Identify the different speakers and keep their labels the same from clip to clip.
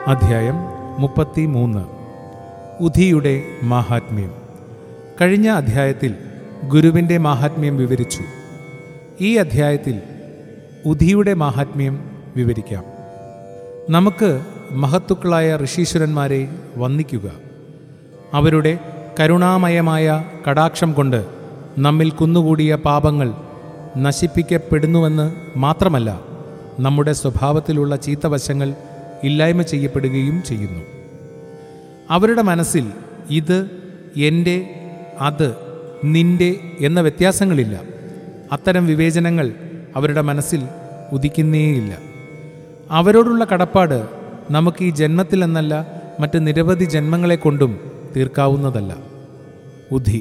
Speaker 1: അധ്യായം മുപ്പത്തി മൂന്ന് ഉധിയുടെ മാഹാത്മ്യം കഴിഞ്ഞ അധ്യായത്തിൽ ഗുരുവിൻ്റെ മാഹാത്മ്യം വിവരിച്ചു ഈ അധ്യായത്തിൽ ഉധിയുടെ മാഹാത്മ്യം വിവരിക്കാം നമുക്ക് മഹത്തുക്കളായ ഋഷീശ്വരന്മാരെ വന്ദിക്കുക അവരുടെ കരുണാമയമായ കടാക്ഷം കൊണ്ട് നമ്മിൽ കുന്നുകൂടിയ പാപങ്ങൾ നശിപ്പിക്കപ്പെടുന്നുവെന്ന് മാത്രമല്ല നമ്മുടെ സ്വഭാവത്തിലുള്ള ചീത്തവശങ്ങൾ ഇല്ലായ്മ ചെയ്യപ്പെടുകയും ചെയ്യുന്നു അവരുടെ മനസ്സിൽ ഇത് എൻ്റെ അത് നിന്റെ എന്ന വ്യത്യാസങ്ങളില്ല അത്തരം വിവേചനങ്ങൾ അവരുടെ മനസ്സിൽ ഉദിക്കുന്നേയില്ല അവരോടുള്ള കടപ്പാട് നമുക്ക് ഈ ജന്മത്തിലെന്നല്ല മറ്റ് നിരവധി ജന്മങ്ങളെ കൊണ്ടും തീർക്കാവുന്നതല്ല ഉധി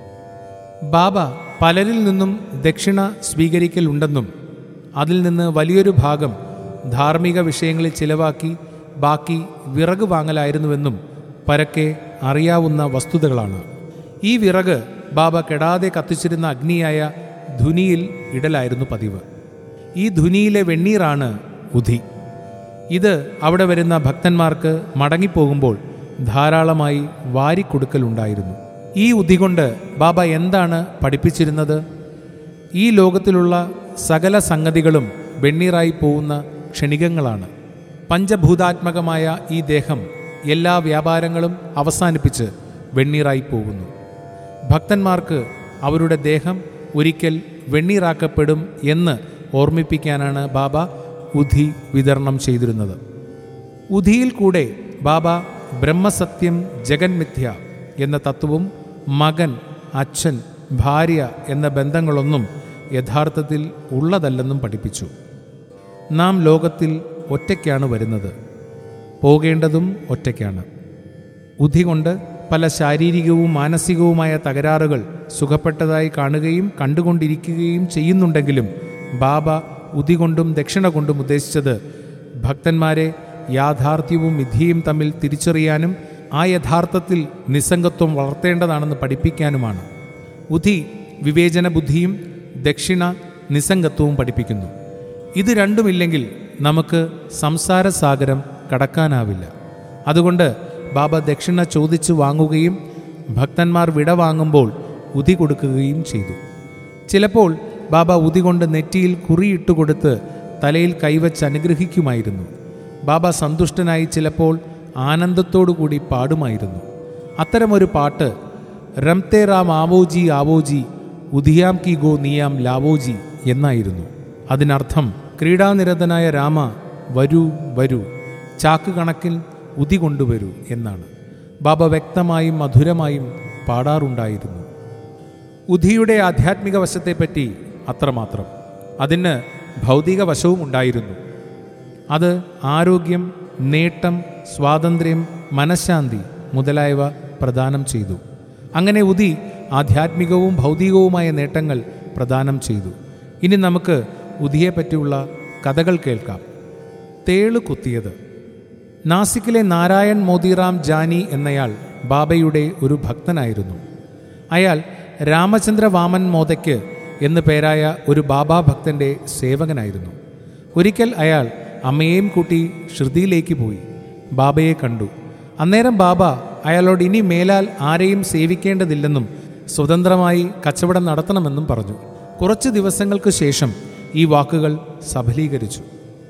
Speaker 1: ബാബ പലരിൽ നിന്നും ദക്ഷിണ സ്വീകരിക്കലുണ്ടെന്നും അതിൽ നിന്ന് വലിയൊരു ഭാഗം ധാർമ്മിക വിഷയങ്ങളിൽ ചിലവാക്കി ബാക്കി വിറക് വാങ്ങലായിരുന്നുവെന്നും പരക്കെ അറിയാവുന്ന വസ്തുതകളാണ് ഈ വിറക് ബാബ കെടാതെ കത്തിച്ചിരുന്ന അഗ്നിയായ ധുനിയിൽ ഇടലായിരുന്നു പതിവ് ഈ ധുനിയിലെ വെണ്ണീറാണ് ഉധി ഇത് അവിടെ വരുന്ന ഭക്തന്മാർക്ക് മടങ്ങിപ്പോകുമ്പോൾ ധാരാളമായി വാരിക്കൊടുക്കലുണ്ടായിരുന്നു ഈ ഉധി കൊണ്ട് ബാബ എന്താണ് പഠിപ്പിച്ചിരുന്നത് ഈ ലോകത്തിലുള്ള സകല സംഗതികളും വെണ്ണീറായി പോകുന്ന ക്ഷണികങ്ങളാണ് പഞ്ചഭൂതാത്മകമായ ഈ ദേഹം എല്ലാ വ്യാപാരങ്ങളും അവസാനിപ്പിച്ച് വെണ്ണീറായി പോകുന്നു ഭക്തന്മാർക്ക് അവരുടെ ദേഹം ഒരിക്കൽ വെണ്ണീറാക്കപ്പെടും എന്ന് ഓർമ്മിപ്പിക്കാനാണ് ബാബ ഉധി വിതരണം ചെയ്തിരുന്നത് ഉധിയിൽ കൂടെ ബാബ ബ്രഹ്മസത്യം ജഗന്മിഥ്യ എന്ന തത്വവും മകൻ അച്ഛൻ ഭാര്യ എന്ന ബന്ധങ്ങളൊന്നും യഥാർത്ഥത്തിൽ ഉള്ളതല്ലെന്നും പഠിപ്പിച്ചു നാം ലോകത്തിൽ ഒറ്റയ്ക്കാണ് വരുന്നത് പോകേണ്ടതും ഒറ്റയ്ക്കാണ് ഉധി കൊണ്ട് പല ശാരീരികവും മാനസികവുമായ തകരാറുകൾ സുഖപ്പെട്ടതായി കാണുകയും കണ്ടുകൊണ്ടിരിക്കുകയും ചെയ്യുന്നുണ്ടെങ്കിലും ബാബ ഉതി കൊണ്ടും ദക്ഷിണ കൊണ്ടും ഉദ്ദേശിച്ചത് ഭക്തന്മാരെ യാഥാർത്ഥ്യവും വിധിയും തമ്മിൽ തിരിച്ചറിയാനും ആ യഥാർത്ഥത്തിൽ നിസ്സംഗത്വം വളർത്തേണ്ടതാണെന്ന് പഠിപ്പിക്കാനുമാണ് ഉധി വിവേചന ബുദ്ധിയും ദക്ഷിണ നിസ്സംഗത്വവും പഠിപ്പിക്കുന്നു ഇത് രണ്ടുമില്ലെങ്കിൽ നമുക്ക് സംസാരസാഗരം കടക്കാനാവില്ല അതുകൊണ്ട് ബാബ ദക്ഷിണ ചോദിച്ചു വാങ്ങുകയും ഭക്തന്മാർ വിട വാങ്ങുമ്പോൾ ഉതി കൊടുക്കുകയും ചെയ്തു ചിലപ്പോൾ ബാബ ഉതി കൊണ്ട് നെറ്റിയിൽ കുറിയിട്ട് കൊടുത്ത് തലയിൽ കൈവച്ച് അനുഗ്രഹിക്കുമായിരുന്നു ബാബ സന്തുഷ്ടനായി ചിലപ്പോൾ ആനന്ദത്തോടുകൂടി പാടുമായിരുന്നു അത്തരമൊരു പാട്ട് റംതേ റാം ആവോജി ആവോജി ഉദിയാം കി ഗോ നിയാം ലാവോജി എന്നായിരുന്നു അതിനർത്ഥം ക്രീഡാനിരതനായ രാമ വരൂ വരൂ ചാക്ക് കണക്കിൽ ഉതി കൊണ്ടുവരൂ എന്നാണ് ബാബ വ്യക്തമായും മധുരമായും പാടാറുണ്ടായിരുന്നു ഉധിയുടെ ആധ്യാത്മിക വശത്തെപ്പറ്റി അത്രമാത്രം അതിന് ഭൗതിക വശവും ഉണ്ടായിരുന്നു അത് ആരോഗ്യം നേട്ടം സ്വാതന്ത്ര്യം മനഃശാന്തി മുതലായവ പ്രദാനം ചെയ്തു അങ്ങനെ ഉതി ആധ്യാത്മികവും ഭൗതികവുമായ നേട്ടങ്ങൾ പ്രദാനം ചെയ്തു ഇനി നമുക്ക് ഉദിയെപ്പറ്റിയുള്ള കഥകൾ കേൾക്കാം തേള് കുത്തിയത് നാസിക്കിലെ നാരായൺ മോദിറാം ജാനി എന്നയാൾ ബാബയുടെ ഒരു ഭക്തനായിരുന്നു അയാൾ രാമചന്ദ്ര വാമൻ മോദയ്ക്ക് എന്നു പേരായ ഒരു ബാബാ ഭക്തന്റെ സേവകനായിരുന്നു ഒരിക്കൽ അയാൾ അമ്മയെയും കൂട്ടി ശ്രുതിയിലേക്ക് പോയി ബാബയെ കണ്ടു അന്നേരം ബാബ അയാളോട് ഇനി മേലാൽ ആരെയും സേവിക്കേണ്ടതില്ലെന്നും സ്വതന്ത്രമായി കച്ചവടം നടത്തണമെന്നും പറഞ്ഞു കുറച്ച് ദിവസങ്ങൾക്ക് ശേഷം ഈ വാക്കുകൾ സഫലീകരിച്ചു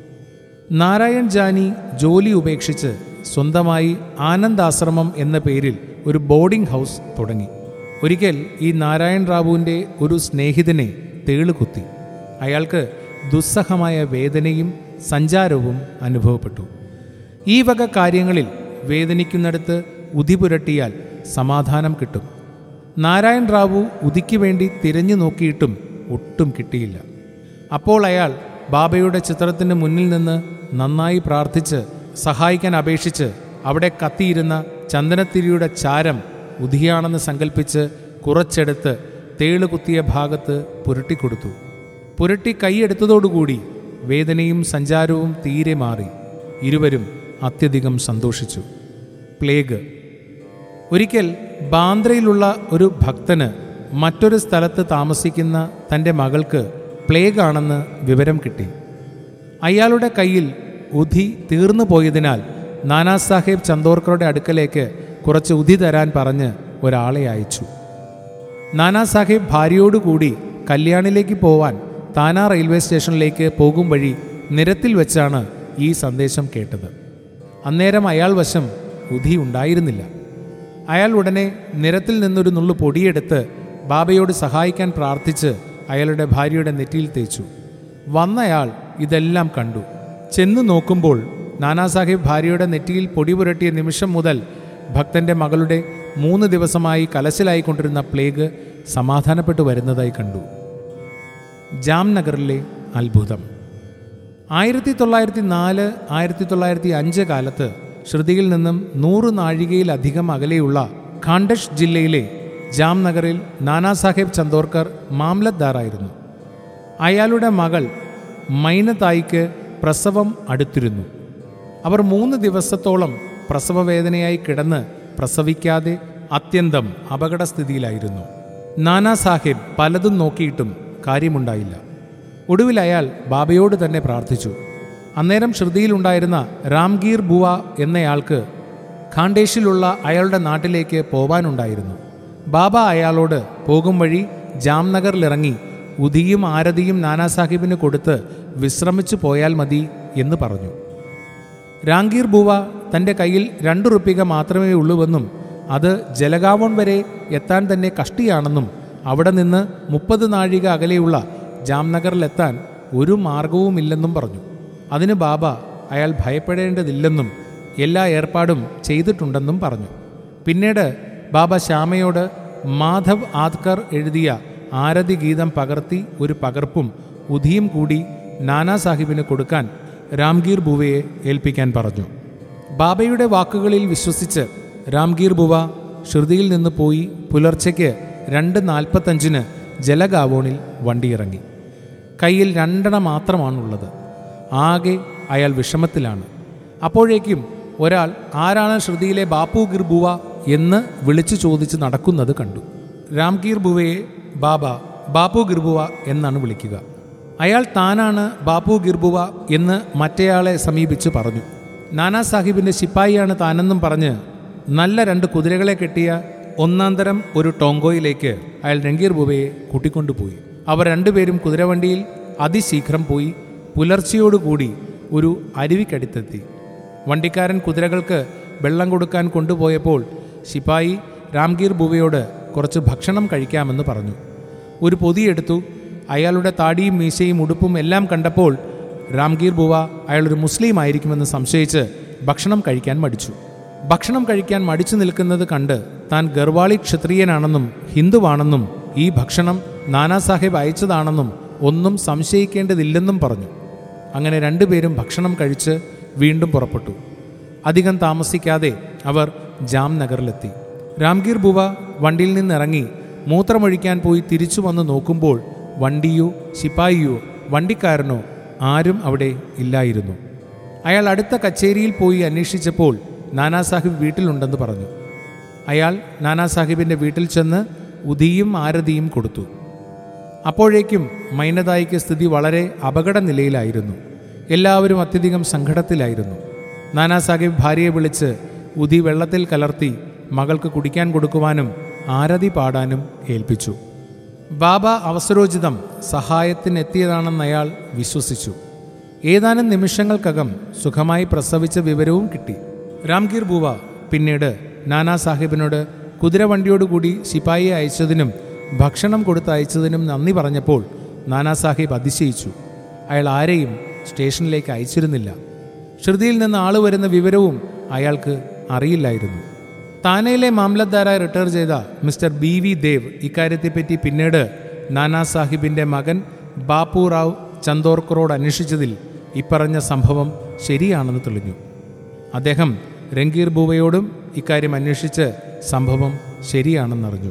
Speaker 1: നാരായൺ ജാനി ജോലി ഉപേക്ഷിച്ച് സ്വന്തമായി ആനന്ദാശ്രമം എന്ന പേരിൽ ഒരു ബോർഡിംഗ് ഹൗസ് തുടങ്ങി ഒരിക്കൽ ഈ നാരായൺ റാവുവിൻ്റെ ഒരു സ്നേഹിതനെ തേള് കുത്തി അയാൾക്ക് ദുസ്സഹമായ വേദനയും സഞ്ചാരവും അനുഭവപ്പെട്ടു ഈ വക കാര്യങ്ങളിൽ വേദനിക്കുന്നിടത്ത് ഉതി പുരട്ടിയാൽ സമാധാനം കിട്ടും നാരായൺ റാവു ഉദിക്ക് വേണ്ടി തിരഞ്ഞു നോക്കിയിട്ടും ഒട്ടും കിട്ടിയില്ല അപ്പോൾ അയാൾ ബാബയുടെ ചിത്രത്തിന് മുന്നിൽ നിന്ന് നന്നായി പ്രാർത്ഥിച്ച് സഹായിക്കാൻ അപേക്ഷിച്ച് അവിടെ കത്തിയിരുന്ന ചന്ദനത്തിരിയുടെ ചാരം ഉദിയാണെന്ന് സങ്കല്പിച്ച് കുറച്ചെടുത്ത് തേള് കുത്തിയ ഭാഗത്ത് പുരട്ടിക്കൊടുത്തു പുരട്ടി കൈയെടുത്തതോടുകൂടി വേദനയും സഞ്ചാരവും തീരെ മാറി ഇരുവരും അത്യധികം സന്തോഷിച്ചു പ്ലേഗ് ഒരിക്കൽ ബാന്ദ്രയിലുള്ള ഒരു ഭക്തന് മറ്റൊരു സ്ഥലത്ത് താമസിക്കുന്ന തൻ്റെ മകൾക്ക് പ്ലേഗ് ആണെന്ന് വിവരം കിട്ടി അയാളുടെ കയ്യിൽ ഉധി തീർന്നു പോയതിനാൽ നാനാ സാഹേബ് ചന്ദോർക്കറുടെ അടുക്കലേക്ക് കുറച്ച് ഉധി തരാൻ പറഞ്ഞ് ഒരാളെ അയച്ചു നാനാ സാഹേബ് ഭാര്യയോടുകൂടി കല്യാണിലേക്ക് പോവാൻ താന റെയിൽവേ സ്റ്റേഷനിലേക്ക് പോകും വഴി നിരത്തിൽ വെച്ചാണ് ഈ സന്ദേശം കേട്ടത് അന്നേരം അയാൾ വശം ഉധി ഉണ്ടായിരുന്നില്ല അയാൾ ഉടനെ നിരത്തിൽ നിന്നൊരു നുള്ളു പൊടിയെടുത്ത് ബാബയോട് സഹായിക്കാൻ പ്രാർത്ഥിച്ച് അയാളുടെ ഭാര്യയുടെ നെറ്റിയിൽ തേച്ചു വന്നയാൾ ഇതെല്ലാം കണ്ടു ചെന്ന് നോക്കുമ്പോൾ നാനാസാഹിബ് ഭാര്യയുടെ നെറ്റിയിൽ പൊടി പുരട്ടിയ നിമിഷം മുതൽ ഭക്തന്റെ മകളുടെ മൂന്ന് ദിവസമായി കലശലായിക്കൊണ്ടിരുന്ന പ്ലേഗ് സമാധാനപ്പെട്ടു വരുന്നതായി കണ്ടു ജാംനഗറിലെ അത്ഭുതം ആയിരത്തി തൊള്ളായിരത്തി നാല് ആയിരത്തി തൊള്ളായിരത്തി അഞ്ച് കാലത്ത് ശ്രുതിയിൽ നിന്നും നൂറ് നാഴികയിലധികം അകലെയുള്ള ഖാണ്ടഷ് ജില്ലയിലെ ജാംനഗറിൽ നാനാസാഹേബ് ചന്ദോർക്കർ മാംലത്ദാറായിരുന്നു അയാളുടെ മകൾ മൈനതായിക്ക് പ്രസവം അടുത്തിരുന്നു അവർ മൂന്ന് ദിവസത്തോളം പ്രസവവേദനയായി കിടന്ന് പ്രസവിക്കാതെ അത്യന്തം അപകടസ്ഥിതിയിലായിരുന്നു നാനാ സാഹിബ് പലതും നോക്കിയിട്ടും കാര്യമുണ്ടായില്ല ഒടുവിൽ അയാൾ ബാബയോട് തന്നെ പ്രാർത്ഥിച്ചു അന്നേരം ശ്രുതിയിലുണ്ടായിരുന്ന രാംഗീർ ബുവ എന്നയാൾക്ക് ഖാണ്ടേഷിലുള്ള അയാളുടെ നാട്ടിലേക്ക് പോവാനുണ്ടായിരുന്നു ബാബ അയാളോട് പോകും വഴി ജാംനഗറിലിറങ്ങി ഉദിയും ആരതിയും നാനാസാഹിബിന് കൊടുത്ത് വിശ്രമിച്ചു പോയാൽ മതി എന്ന് പറഞ്ഞു രാംഗീർ ബുവ തൻ്റെ കയ്യിൽ രണ്ടു റുപ്പിക മാത്രമേ ഉള്ളൂവെന്നും അത് ജലഗാവോൺ വരെ എത്താൻ തന്നെ കഷ്ടിയാണെന്നും അവിടെ നിന്ന് മുപ്പത് നാഴിക അകലെയുള്ള ജാംനഗറിലെത്താൻ ഒരു മാർഗവുമില്ലെന്നും പറഞ്ഞു അതിന് ബാബ അയാൾ ഭയപ്പെടേണ്ടതില്ലെന്നും എല്ലാ ഏർപ്പാടും ചെയ്തിട്ടുണ്ടെന്നും പറഞ്ഞു പിന്നീട് ബാബ ശ്യാമയോട് മാധവ് ആദ്കർ എഴുതിയ ആരതി ഗീതം പകർത്തി ഒരു പകർപ്പും ഉധിയും കൂടി നാനാ സാഹിബിന് കൊടുക്കാൻ രാംഗീർ ബുവയെ ഏൽപ്പിക്കാൻ പറഞ്ഞു ബാബയുടെ വാക്കുകളിൽ വിശ്വസിച്ച് രാംഗീർ ബുവ ശ്രുതിയിൽ നിന്ന് പോയി പുലർച്ചയ്ക്ക് രണ്ട് നാൽപ്പത്തഞ്ചിന് ജലഗാവോണിൽ വണ്ടിയിറങ്ങി കയ്യിൽ രണ്ടെണ്ണ മാത്രമാണുള്ളത് ആകെ അയാൾ വിഷമത്തിലാണ് അപ്പോഴേക്കും ഒരാൾ ആരാണ് ശ്രുതിയിലെ ബാപ്പു ഗിർ ബുവ എന്ന് വിളിച്ചു ചോദിച്ച് നടക്കുന്നത് കണ്ടു രാംഗീർ ബുവയെ ബാബ ബാപ്പു ഗിർബുവ എന്നാണ് വിളിക്കുക അയാൾ താനാണ് ബാപ്പു ഗിർബുവ എന്ന് മറ്റേയാളെ സമീപിച്ച് പറഞ്ഞു നാനാ സാഹിബിൻ്റെ ശിപ്പായിയാണ് താനെന്നും പറഞ്ഞ് നല്ല രണ്ട് കുതിരകളെ കെട്ടിയ ഒന്നാം തരം ഒരു ടോങ്കോയിലേക്ക് അയാൾ രംഗീർ ബുവയെ കൂട്ടിക്കൊണ്ടുപോയി അവർ രണ്ടുപേരും കുതിരവണ്ടിയിൽ അതിശീഘ്രം പോയി പുലർച്ചയോടുകൂടി ഒരു അരുവിക്കടുത്തെത്തി വണ്ടിക്കാരൻ കുതിരകൾക്ക് വെള്ളം കൊടുക്കാൻ കൊണ്ടുപോയപ്പോൾ ശിപ്പായി രാംഗീർ ബുവയോട് കുറച്ച് ഭക്ഷണം കഴിക്കാമെന്ന് പറഞ്ഞു ഒരു പൊതിയെടുത്തു അയാളുടെ താടിയും മീശയും ഉടുപ്പും എല്ലാം കണ്ടപ്പോൾ രാംഗീർ ബുവ അയാളൊരു മുസ്ലിം ആയിരിക്കുമെന്ന് സംശയിച്ച് ഭക്ഷണം കഴിക്കാൻ മടിച്ചു ഭക്ഷണം കഴിക്കാൻ മടിച്ചു നിൽക്കുന്നത് കണ്ട് താൻ ഗർവാളി ക്ഷത്രിയനാണെന്നും ഹിന്ദുവാണെന്നും ഈ ഭക്ഷണം നാനാ സാഹിബ് അയച്ചതാണെന്നും ഒന്നും സംശയിക്കേണ്ടതില്ലെന്നും പറഞ്ഞു അങ്ങനെ രണ്ടുപേരും ഭക്ഷണം കഴിച്ച് വീണ്ടും പുറപ്പെട്ടു അധികം താമസിക്കാതെ അവർ ജാംനഗറിലെത്തി രാംഗീർ ബുവ വണ്ടിയിൽ നിന്നിറങ്ങി മൂത്രമൊഴിക്കാൻ പോയി തിരിച്ചു വന്ന് നോക്കുമ്പോൾ വണ്ടിയോ ശിപ്പായിയോ വണ്ടിക്കാരനോ ആരും അവിടെ ഇല്ലായിരുന്നു അയാൾ അടുത്ത കച്ചേരിയിൽ പോയി അന്വേഷിച്ചപ്പോൾ നാനാ സാഹിബ് വീട്ടിലുണ്ടെന്ന് പറഞ്ഞു അയാൾ നാനാ സാഹിബിൻ്റെ വീട്ടിൽ ചെന്ന് ഉദിയും ആരതിയും കൊടുത്തു അപ്പോഴേക്കും മൈനതായിക്ക് സ്ഥിതി വളരെ അപകട നിലയിലായിരുന്നു എല്ലാവരും അത്യധികം സങ്കടത്തിലായിരുന്നു നാനാ സാഹിബ് ഭാര്യയെ വിളിച്ച് ഉദി വെള്ളത്തിൽ കലർത്തി മകൾക്ക് കുടിക്കാൻ കൊടുക്കുവാനും ആരതി പാടാനും ഏൽപ്പിച്ചു ബാബ അവസരോചിതം സഹായത്തിനെത്തിയതാണെന്ന് അയാൾ വിശ്വസിച്ചു ഏതാനും നിമിഷങ്ങൾക്കകം സുഖമായി പ്രസവിച്ച വിവരവും കിട്ടി രാംഗീർ ബൂവ പിന്നീട് നാനാ സാഹിബിനോട് കുതിരവണ്ടിയോടുകൂടി ശിപ്പായിയെ അയച്ചതിനും ഭക്ഷണം കൊടുത്ത് അയച്ചതിനും നന്ദി പറഞ്ഞപ്പോൾ നാനാ സാഹിബ് അതിശയിച്ചു അയാൾ ആരെയും സ്റ്റേഷനിലേക്ക് അയച്ചിരുന്നില്ല ശ്രുതിയിൽ നിന്ന് ആള് വരുന്ന വിവരവും അയാൾക്ക് അറിയില്ലായിരുന്നു താനയിലെ മാംലത്ദാരായി റിട്ടയർ ചെയ്ത മിസ്റ്റർ ബി വി ദേവ് ഇക്കാര്യത്തെപ്പറ്റി പിന്നീട് നാനാ സാഹിബിൻ്റെ മകൻ ബാപ്പു റാവ് ചന്ദോർക്കറോട് അന്വേഷിച്ചതിൽ ഇപ്പറഞ്ഞ സംഭവം ശരിയാണെന്ന് തെളിഞ്ഞു അദ്ദേഹം രംഗീർ ബൂവയോടും ഇക്കാര്യം അന്വേഷിച്ച് സംഭവം ശരിയാണെന്നറിഞ്ഞു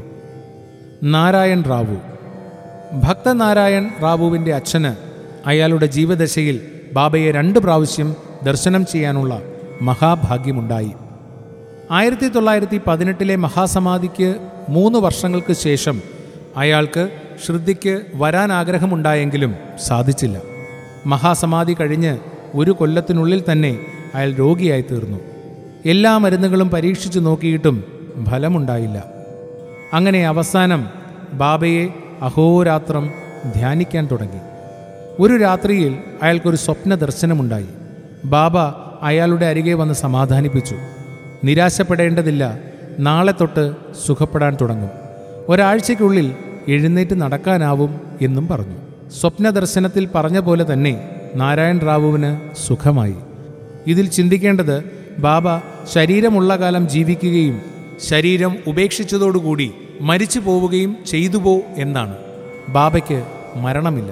Speaker 1: നാരായൺ റാവു ഭക്തനാരായൺ റാവുവിൻ്റെ അച്ഛന് അയാളുടെ ജീവദശയിൽ ബാബയെ രണ്ട് പ്രാവശ്യം ദർശനം ചെയ്യാനുള്ള മഹാഭാഗ്യമുണ്ടായി ആയിരത്തി തൊള്ളായിരത്തി പതിനെട്ടിലെ മഹാസമാധിക്ക് മൂന്ന് വർഷങ്ങൾക്ക് ശേഷം അയാൾക്ക് ശ്രുതിക്ക് വരാൻ ആഗ്രഹമുണ്ടായെങ്കിലും സാധിച്ചില്ല മഹാസമാധി കഴിഞ്ഞ് ഒരു കൊല്ലത്തിനുള്ളിൽ തന്നെ അയാൾ രോഗിയായി തീർന്നു എല്ലാ മരുന്നുകളും പരീക്ഷിച്ചു നോക്കിയിട്ടും ഫലമുണ്ടായില്ല അങ്ങനെ അവസാനം ബാബയെ അഹോരാത്രം ധ്യാനിക്കാൻ തുടങ്ങി ഒരു രാത്രിയിൽ അയാൾക്കൊരു സ്വപ്ന ദർശനമുണ്ടായി ബാബ അയാളുടെ അരികെ വന്ന് സമാധാനിപ്പിച്ചു നിരാശപ്പെടേണ്ടതില്ല നാളെ തൊട്ട് സുഖപ്പെടാൻ തുടങ്ങും ഒരാഴ്ചയ്ക്കുള്ളിൽ എഴുന്നേറ്റ് നടക്കാനാവും എന്നും പറഞ്ഞു സ്വപ്ന ദർശനത്തിൽ പറഞ്ഞ പോലെ തന്നെ നാരായൺ റാവുവിന് സുഖമായി ഇതിൽ ചിന്തിക്കേണ്ടത് ബാബ ശരീരമുള്ള കാലം ജീവിക്കുകയും ശരീരം ഉപേക്ഷിച്ചതോടുകൂടി മരിച്ചു പോവുകയും ചെയ്തു പോ എന്നാണ് ബാബയ്ക്ക് മരണമില്ല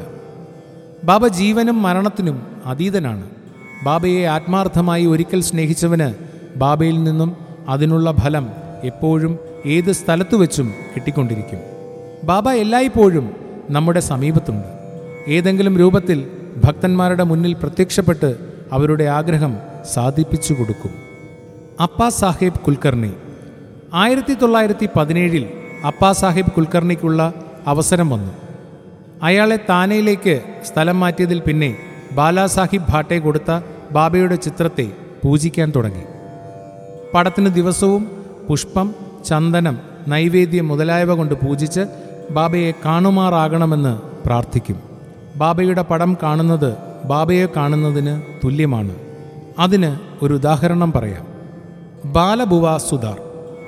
Speaker 1: ബാബ ജീവനും മരണത്തിനും അതീതനാണ് ബാബയെ ആത്മാർത്ഥമായി ഒരിക്കൽ സ്നേഹിച്ചവന് ബാബയിൽ നിന്നും അതിനുള്ള ഫലം എപ്പോഴും ഏത് സ്ഥലത്തു വെച്ചും കിട്ടിക്കൊണ്ടിരിക്കും ബാബ എല്ലായ്പ്പോഴും നമ്മുടെ സമീപത്തുണ്ട് ഏതെങ്കിലും രൂപത്തിൽ ഭക്തന്മാരുടെ മുന്നിൽ പ്രത്യക്ഷപ്പെട്ട് അവരുടെ ആഗ്രഹം സാധിപ്പിച്ചു കൊടുക്കും അപ്പാ സാഹിബ് കുൽക്കർണി ആയിരത്തി തൊള്ളായിരത്തി പതിനേഴിൽ അപ്പാ സാഹിബ് കുൽക്കർണിക്കുള്ള അവസരം വന്നു അയാളെ താനയിലേക്ക് സ്ഥലം മാറ്റിയതിൽ പിന്നെ ബാലാസാഹിബ് ഭാട്ടെ കൊടുത്ത ബാബയുടെ ചിത്രത്തെ പൂജിക്കാൻ തുടങ്ങി പടത്തിന് ദിവസവും പുഷ്പം ചന്ദനം നൈവേദ്യം മുതലായവ കൊണ്ട് പൂജിച്ച് ബാബയെ കാണുമാറാകണമെന്ന് പ്രാർത്ഥിക്കും ബാബയുടെ പടം കാണുന്നത് ബാബയെ കാണുന്നതിന് തുല്യമാണ് അതിന് ഒരു ഉദാഹരണം പറയാം ബാലബുവ സുധാർ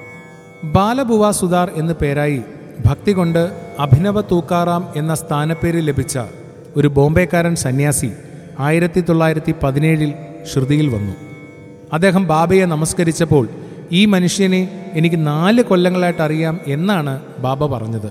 Speaker 1: ബാലബുവ സുധാർ എന്നു പേരായി ഭക്തി കൊണ്ട് അഭിനവ തൂക്കാറാം എന്ന സ്ഥാനപ്പേര് ലഭിച്ച ഒരു ബോംബെക്കാരൻ സന്യാസി ആയിരത്തി തൊള്ളായിരത്തി പതിനേഴിൽ ശ്രുതിയിൽ വന്നു അദ്ദേഹം ബാബയെ നമസ്കരിച്ചപ്പോൾ ഈ മനുഷ്യനെ എനിക്ക് നാല് കൊല്ലങ്ങളായിട്ട് അറിയാം എന്നാണ് ബാബ പറഞ്ഞത്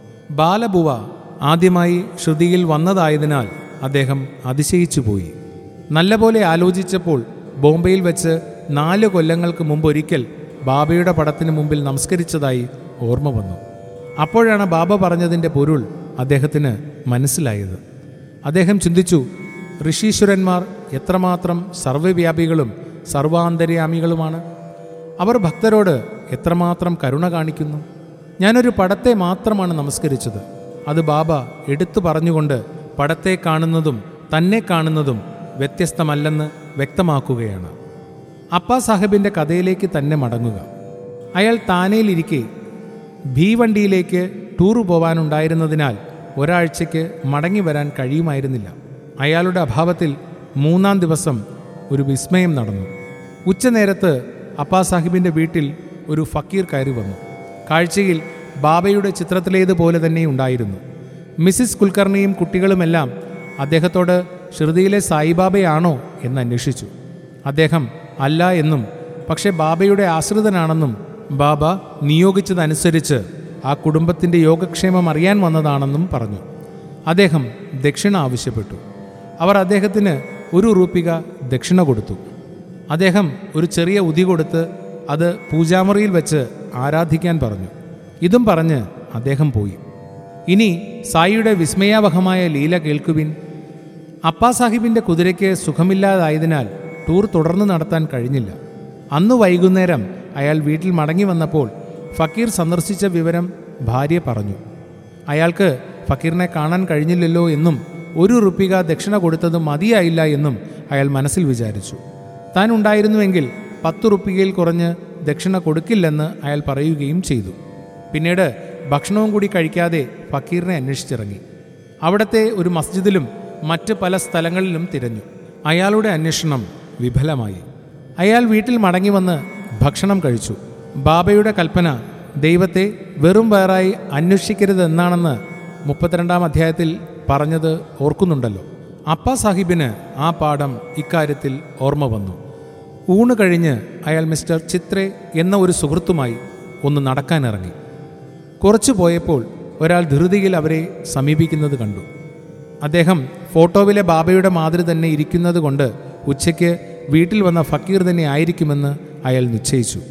Speaker 1: ബാലബുവ ആദ്യമായി ശ്രുതിയിൽ വന്നതായതിനാൽ അദ്ദേഹം അതിശയിച്ചു പോയി നല്ലപോലെ ആലോചിച്ചപ്പോൾ ബോംബെയിൽ വെച്ച് നാല് കൊല്ലങ്ങൾക്ക് മുമ്പൊരിക്കൽ ബാബയുടെ പടത്തിന് മുമ്പിൽ നമസ്കരിച്ചതായി ഓർമ്മ വന്നു അപ്പോഴാണ് ബാബ പറഞ്ഞതിൻ്റെ പൊരുൾ അദ്ദേഹത്തിന് മനസ്സിലായത് അദ്ദേഹം ചിന്തിച്ചു ഋഷീശ്വരന്മാർ എത്രമാത്രം സർവ്വവ്യാപികളും സർവാന്തര്യാമികളുമാണ് അവർ ഭക്തരോട് എത്രമാത്രം കരുണ കാണിക്കുന്നു ഞാനൊരു പടത്തെ മാത്രമാണ് നമസ്കരിച്ചത് അത് ബാബ എടുത്തു പറഞ്ഞുകൊണ്ട് പടത്തെ കാണുന്നതും തന്നെ കാണുന്നതും വ്യത്യസ്തമല്ലെന്ന് വ്യക്തമാക്കുകയാണ് അപ്പാ സാഹിബിൻ്റെ കഥയിലേക്ക് തന്നെ മടങ്ങുക അയാൾ താനയിലിരിക്കെ ഭീവണ്ടിയിലേക്ക് ടൂർ പോവാനുണ്ടായിരുന്നതിനാൽ ഒരാഴ്ചയ്ക്ക് മടങ്ങി വരാൻ കഴിയുമായിരുന്നില്ല അയാളുടെ അഭാവത്തിൽ മൂന്നാം ദിവസം ഒരു വിസ്മയം നടന്നു ഉച്ചനേരത്ത് അപ്പാ സാഹിബിൻ്റെ വീട്ടിൽ ഒരു ഫക്കീർ കയറി വന്നു കാഴ്ചയിൽ ബാബയുടെ ചിത്രത്തിലേതുപോലെ തന്നെ ഉണ്ടായിരുന്നു മിസ്സിസ് കുൽക്കർണിയും കുട്ടികളുമെല്ലാം അദ്ദേഹത്തോട് ശ്രുതിയിലെ സായിബാബയാണോ എന്ന് അന്വേഷിച്ചു അദ്ദേഹം അല്ല എന്നും പക്ഷേ ബാബയുടെ ആശ്രിതനാണെന്നും ബാബ നിയോഗിച്ചതനുസരിച്ച് ആ കുടുംബത്തിൻ്റെ യോഗക്ഷേമം അറിയാൻ വന്നതാണെന്നും പറഞ്ഞു അദ്ദേഹം ദക്ഷിണ ആവശ്യപ്പെട്ടു അവർ അദ്ദേഹത്തിന് ഒരു റൂപ്പിക ദക്ഷിണ കൊടുത്തു അദ്ദേഹം ഒരു ചെറിയ ഉതി കൊടുത്ത് അത് പൂജാമുറിയിൽ വെച്ച് ആരാധിക്കാൻ പറഞ്ഞു ഇതും പറഞ്ഞ് അദ്ദേഹം പോയി ഇനി സായിയുടെ വിസ്മയാവഹമായ ലീല കേൾക്കുവിൻ അപ്പാ സാഹിബിൻ്റെ കുതിരയ്ക്ക് സുഖമില്ലാതായതിനാൽ ടൂർ തുടർന്ന് നടത്താൻ കഴിഞ്ഞില്ല അന്ന് വൈകുന്നേരം അയാൾ വീട്ടിൽ മടങ്ങി വന്നപ്പോൾ ഫക്കീർ സന്ദർശിച്ച വിവരം ഭാര്യ പറഞ്ഞു അയാൾക്ക് ഫക്കീറിനെ കാണാൻ കഴിഞ്ഞില്ലല്ലോ എന്നും ഒരു റുപ്പിക ദക്ഷിണ കൊടുത്തത് മതിയായില്ല എന്നും അയാൾ മനസ്സിൽ വിചാരിച്ചു താൻ ഉണ്ടായിരുന്നുവെങ്കിൽ പത്ത് റുപ്പികയിൽ കുറഞ്ഞ് ദക്ഷിണ കൊടുക്കില്ലെന്ന് അയാൾ പറയുകയും ചെയ്തു പിന്നീട് ഭക്ഷണവും കൂടി കഴിക്കാതെ ഫക്കീറിനെ അന്വേഷിച്ചിറങ്ങി അവിടത്തെ ഒരു മസ്ജിദിലും മറ്റ് പല സ്ഥലങ്ങളിലും തിരഞ്ഞു അയാളുടെ അന്വേഷണം വിഫലമായി അയാൾ വീട്ടിൽ മടങ്ങി വന്ന് ഭക്ഷണം കഴിച്ചു ബാബയുടെ കൽപ്പന ദൈവത്തെ വെറും വേറായി അന്വേഷിക്കരുതെന്നാണെന്ന് മുപ്പത്തിരണ്ടാം അധ്യായത്തിൽ പറഞ്ഞത് ഓർക്കുന്നുണ്ടല്ലോ അപ്പ സാഹിബിന് ആ പാഠം ഇക്കാര്യത്തിൽ ഓർമ്മ വന്നു ഊണ് കഴിഞ്ഞ് അയാൾ മിസ്റ്റർ ചിത്രേ എന്ന ഒരു സുഹൃത്തുമായി ഒന്ന് നടക്കാനിറങ്ങി കുറച്ചു പോയപ്പോൾ ഒരാൾ ധൃതിയിൽ അവരെ സമീപിക്കുന്നത് കണ്ടു അദ്ദേഹം ഫോട്ടോവിലെ ബാബയുടെ മാതിരി തന്നെ ഇരിക്കുന്നത് കൊണ്ട് ഉച്ചയ്ക്ക് വീട്ടിൽ വന്ന ഫക്കീർ തന്നെ ആയിരിക്കുമെന്ന് അയാൾ നിശ്ചയിച്ചു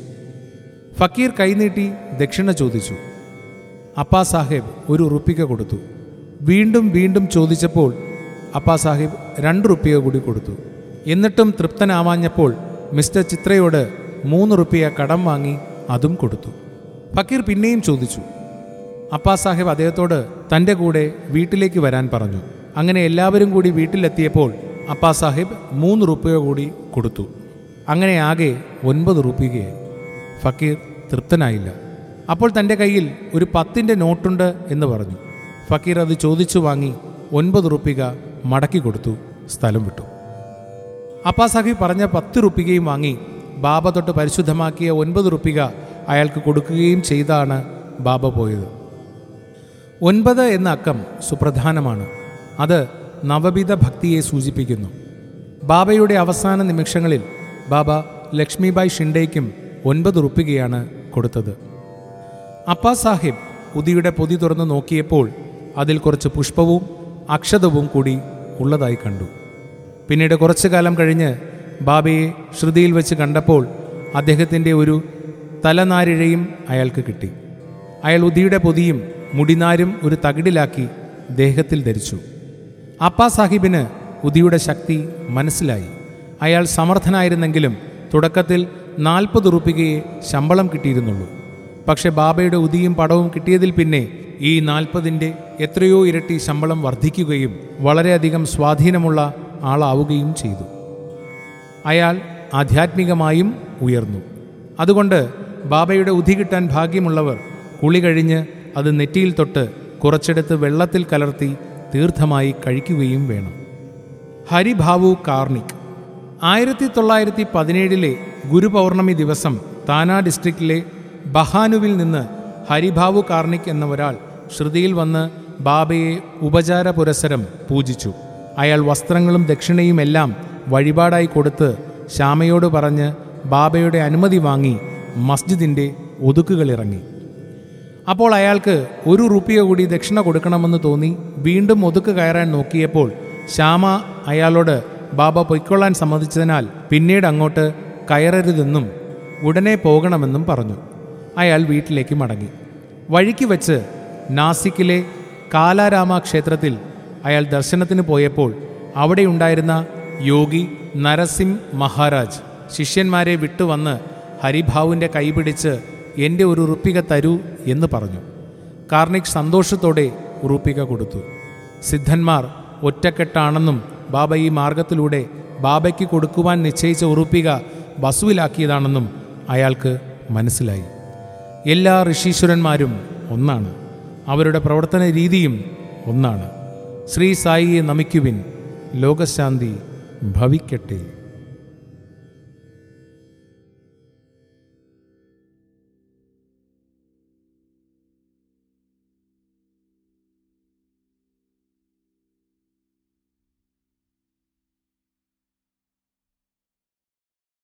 Speaker 1: ഫക്കീർ കൈനീട്ടി ദക്ഷിണ ചോദിച്ചു അപ്പാ സാഹിബ് ഒരു റുപ്പിക കൊടുത്തു വീണ്ടും വീണ്ടും ചോദിച്ചപ്പോൾ അപ്പാ സാഹിബ് രണ്ട് റുപ്പിക കൂടി കൊടുത്തു എന്നിട്ടും തൃപ്തനാവാഞ്ഞപ്പോൾ മിസ്റ്റർ ചിത്രയോട് മൂന്ന് റുപ്പിയ കടം വാങ്ങി അതും കൊടുത്തു ഫക്കീർ പിന്നെയും ചോദിച്ചു അപ്പാ സാഹിബ് അദ്ദേഹത്തോട് തൻ്റെ കൂടെ വീട്ടിലേക്ക് വരാൻ പറഞ്ഞു അങ്ങനെ എല്ലാവരും കൂടി വീട്ടിലെത്തിയപ്പോൾ അപ്പാ സാഹിബ് മൂന്ന് റുപ്യ കൂടി കൊടുത്തു അങ്ങനെ ആകെ ഒൻപത് റുപ്പികയായി ഫക്കീർ തൃപ്തനായില്ല അപ്പോൾ തൻ്റെ കയ്യിൽ ഒരു പത്തിൻ്റെ നോട്ടുണ്ട് എന്ന് പറഞ്ഞു ഫക്കീർ അത് ചോദിച്ചു വാങ്ങി ഒൻപത് റുപ്പിക മടക്കി കൊടുത്തു സ്ഥലം വിട്ടു അപ്പാ സാഹിബ് പറഞ്ഞ പത്ത് റുപ്പികയും വാങ്ങി ബാബ തൊട്ട് പരിശുദ്ധമാക്കിയ ഒൻപത് റുപ്പിക അയാൾക്ക് കൊടുക്കുകയും ചെയ്താണ് ബാബ പോയത് ഒൻപത് എന്ന അക്കം സുപ്രധാനമാണ് അത് നവവിധ ഭക്തിയെ സൂചിപ്പിക്കുന്നു ബാബയുടെ അവസാന നിമിഷങ്ങളിൽ ബാബ ലക്ഷ്മിബായ് ഷിൻഡേയ്ക്കും ഒൻപത് റുപ്പികയാണ് കൊടുത്തത് അപ്പാ സാഹിബ് ഉദിയുടെ പൊതി തുറന്ന് നോക്കിയപ്പോൾ അതിൽ കുറച്ച് പുഷ്പവും അക്ഷതവും കൂടി ഉള്ളതായി കണ്ടു പിന്നീട് കുറച്ചു കാലം കഴിഞ്ഞ് ബാബയെ ശ്രുതിയിൽ വെച്ച് കണ്ടപ്പോൾ അദ്ദേഹത്തിൻ്റെ ഒരു തലനാരിഴയും അയാൾക്ക് കിട്ടി അയാൾ ഉദിയുടെ പൊതിയും മുടിനാരും ഒരു തകിടിലാക്കി ദേഹത്തിൽ ധരിച്ചു അപ്പാ സാഹിബിന് ഉദിയുടെ ശക്തി മനസ്സിലായി അയാൾ സമർത്ഥനായിരുന്നെങ്കിലും തുടക്കത്തിൽ നാൽപ്പത് റുപ്പികയെ ശമ്പളം കിട്ടിയിരുന്നുള്ളൂ പക്ഷെ ബാബയുടെ ഉദിയും പടവും കിട്ടിയതിൽ പിന്നെ ഈ നാൽപ്പതിൻ്റെ എത്രയോ ഇരട്ടി ശമ്പളം വർദ്ധിക്കുകയും വളരെയധികം സ്വാധീനമുള്ള ആളാവുകയും ചെയ്തു അയാൾ ആധ്യാത്മികമായും ഉയർന്നു അതുകൊണ്ട് ബാബയുടെ ഉധി കിട്ടാൻ ഭാഗ്യമുള്ളവർ കുളി കഴിഞ്ഞ് അത് നെറ്റിയിൽ തൊട്ട് കുറച്ചെടുത്ത് വെള്ളത്തിൽ കലർത്തി തീർത്ഥമായി കഴിക്കുകയും വേണം ഹരിഭാവു കാർണിക് ആയിരത്തി തൊള്ളായിരത്തി പതിനേഴിലെ ഗുരുപൗർണമി ദിവസം താന ഡിസ്ട്രിക്റ്റിലെ ബഹാനുവിൽ നിന്ന് ഹരിഭാവു കാർണിക് എന്ന ഒരാൾ ശ്രുതിയിൽ വന്ന് ബാബയെ ഉപചാര പുരസരം പൂജിച്ചു അയാൾ വസ്ത്രങ്ങളും ദക്ഷിണയും എല്ലാം വഴിപാടായി കൊടുത്ത് ശ്യാമയോട് പറഞ്ഞ് ബാബയുടെ അനുമതി വാങ്ങി മസ്ജിദിൻ്റെ ഒതുക്കുകളിറങ്ങി അപ്പോൾ അയാൾക്ക് ഒരു റുപ്പിയ കൂടി ദക്ഷിണ കൊടുക്കണമെന്ന് തോന്നി വീണ്ടും ഒതുക്ക് കയറാൻ നോക്കിയപ്പോൾ ശ്യാമ അയാളോട് ബാബ പൊയ്ക്കൊള്ളാൻ സമ്മതിച്ചതിനാൽ പിന്നീട് അങ്ങോട്ട് കയറരുതെന്നും ഉടനെ പോകണമെന്നും പറഞ്ഞു അയാൾ വീട്ടിലേക്ക് മടങ്ങി വഴിക്ക് വെച്ച് നാസിക്കിലെ കാലാരാമ ക്ഷേത്രത്തിൽ അയാൾ ദർശനത്തിന് പോയപ്പോൾ അവിടെയുണ്ടായിരുന്ന യോഗി നരസിം മഹാരാജ് ശിഷ്യന്മാരെ വിട്ടുവന്ന് ഹരിഭാവുവിൻ്റെ കൈപിടിച്ച് എൻ്റെ ഒരു റുപ്പിക തരൂ എന്ന് പറഞ്ഞു കാർണിക് സന്തോഷത്തോടെ ഉറുപ്പിക കൊടുത്തു സിദ്ധന്മാർ ഒറ്റക്കെട്ടാണെന്നും ബാബ ഈ മാർഗത്തിലൂടെ ബാബയ്ക്ക് കൊടുക്കുവാൻ നിശ്ചയിച്ച ഉറുപ്പിക വസുവിലാക്കിയതാണെന്നും അയാൾക്ക് മനസ്സിലായി എല്ലാ ഋഷീശ്വരന്മാരും ഒന്നാണ് അവരുടെ പ്രവർത്തന രീതിയും ഒന്നാണ് ശ്രീ സായിയെ നമിക്കുവിൻ ലോകശാന്തി ഭവിക്കട്ടെ